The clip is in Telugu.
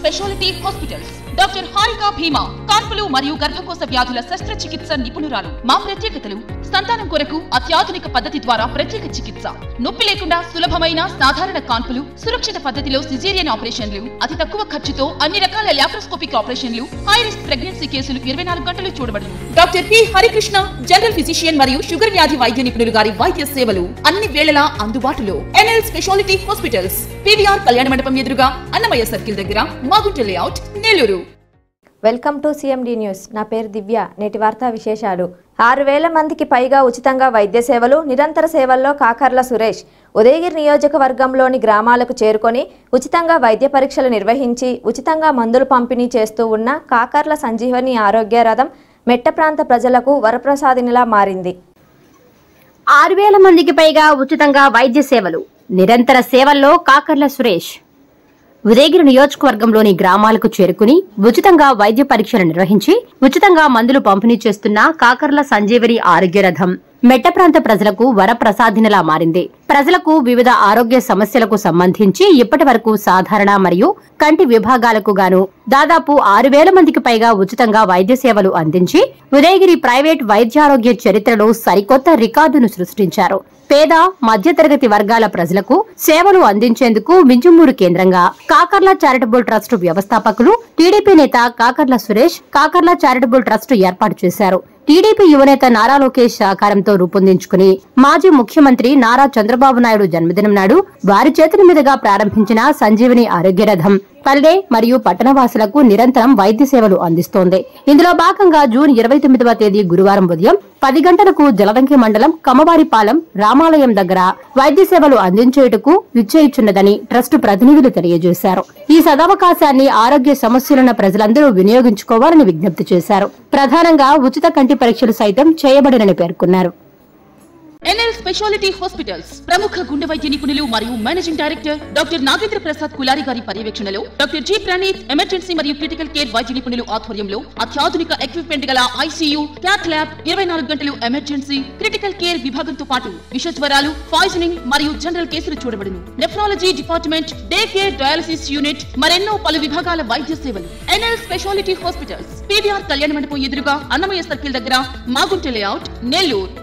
స్పెషాలిటీ హాస్పిటల్స్ డాక్టర్ హారిక భీమా కాన్పులు మరియు గర్భకోశ వ్యాధుల శస్త్రచికిత్స నిపుణురాలు మా ప్రత్యేకతలు సంతానం కొరకు అత్యాధునిక పద్ధతి ద్వారా ప్రత్యేక చికిత్స నొప్పి లేకుండా సులభమైన సాధారణ కాన్పులు సురక్షిత పద్ధతిలో సిజేరియన్ ఆపరేషన్లు అతి తక్కువ ఖర్చుతో అన్ని రకాల లాప్రోస్కోపిక్ ఆపరేషన్లు హై రిస్క్ ప్రెగ్నెన్సీ కేసులు ఇరవై నాలుగు గంటలు చూడబడును doctor P Harikrishna general physician మరియు షుగర్ వ్యాధి వైద్య నిపుణులు గారి వైద్య సేవలు అన్ని వేళలా అందుబాటులో ఎన్ఎల్ స్పెషాలిటీ హాస్పిటల్స్ పివిఆర్ కళ్యాణ మండపం ఎదురుగా అన్నమయ్య సర్కిల్ దగ్గర Magunta layout Nellore welcome to CMD news నా పేరు దివ్య నేటి వార్తా విశేషాలు ఆరు వేల మందికి పైగా ఉచితంగా వైద్య సేవలు నిరంతర సేవల్లో కాకర్ల సురేష్ ఉదయగిరి నియోజకవర్గంలోని గ్రామాలకు చేరుకొని ఉచితంగా వైద్య పరీక్షలు నిర్వహించి ఉచితంగా మందులు పంపిణీ చేస్తూ ఉన్న కాకర్ల సంజీవని ఆరోగ్య రథం మెట్ట ప్రాంత ప్రజలకు వరప్రసాదినిలా మారింది ఆరు వేల మందికి పైగా ఉచితంగా వైద్య సేవలు నిరంతర సేవల్లో కాకర్ల సురేష్ ఉదయగిరి నియోజకవర్గంలోని గ్రామాలకు చేరుకుని ఉచితంగా వైద్య పరీక్షలు నిర్వహించి ఉచితంగా మందులు పంపిణీ చేస్తున్న కాకర్ల సంజీవని ఆరోగ్య రథం మెట్ట ప్రాంత ప్రజలకు వరప్రసాదినలా మారింది ప్రజలకు వివిధ ఆరోగ్య సమస్యలకు సంబంధించి ఇప్పటి వరకు సాధారణ మరియు కంటి విభాగాలకు గాను దాదాపు ఆరు వేల మందికి పైగా ఉచితంగా వైద్య సేవలు అందించి ఉదయగిరి ప్రైవేట్ వైద్యారోగ్య చరిత్రలో సరికొత్త రికార్డును సృష్టించారు పేద మధ్యతరగతి వర్గాల ప్రజలకు సేవలు అందించేందుకు మింజుమూరు కేంద్రంగా కాకర్ల చారిటబుల్ ట్రస్ట్ వ్యవస్థాపకులు టీడీపీ నేత కాకర్ల సురేష్ కాకర్ల చారిటబుల్ ట్రస్ట్ ఏర్పాటు చేశారు టీడీపీ యువనేత నారా లోకేష్ సహకారంతో రూపొందించుకుని మాజీ ముఖ్యమంత్రి నారా చంద్రబాబు నాయుడు జన్మదినం నాడు వారి చేతుల మీదుగా ప్రారంభించిన సంజీవని ఆరోగ్య రథం పల్లె మరియు పట్టణవాసులకు నిరంతరం వైద్య సేవలు అందిస్తోంది ఇందులో భాగంగా జూన్ ఇరవై తొమ్మిదవ తేదీ గురువారం ఉదయం పది గంటలకు జలదంకి మండలం కమ్మవారిపాలెం రామాలయం దగ్గర వైద్య సేవలు అందించేటుకు విచ్చేయిచున్నదని ట్రస్ట్ ప్రతినిధులు తెలియజేశారు ఈ సదవకాశాన్ని ఆరోగ్య సమస్యలున్న ప్రజలందరూ వినియోగించుకోవాలని విజ్ఞప్తి చేశారు ప్రధానంగా ఉచిత కంటి పరీక్షలు సైతం చేయబడినని పేర్కొన్నారు ఎన్ఎల్ స్పెషాలిటీ హాస్పిటల్స్ ప్రముఖ గుండె వైద్య నిపుణులు మరియు managing director doctor Nagendra Prasad Kulari గారి పర్యవేక్షణలో డాక్టర్ జి ప్రణీత్ ఎమర్జెన్సీ మరియు క్రిటికల్ కేర్ వైద్య నిపుణులు ఆధ్వర్యంలో అత్యాధునిక ఎక్విప్మెంట్ గల ఐసీయూ క్యాట్ ల్యాబ్ ఇరవై నాలుగు గంటలు ఎమర్జెన్సీ క్రిటికల్ కేర్ విభాగంతో పాటు విష జ్వరాలు పాయిజనింగ్ మరియు జనరల్ కేసులు చూడబడును nephrology department day care dialysis unit మరెన్నో పలు విభాగాల వైద్య సేవలు ఎన్ఎల్ స్పెషాలిటీ హాస్పిటల్స్ పీవీఆర్ కళ్యాణ మండపం ఎదురుగా అన్నమయ్య సర్కిల్ దగ్గర మాగుంట లేఅవుట్ నెల్లూరు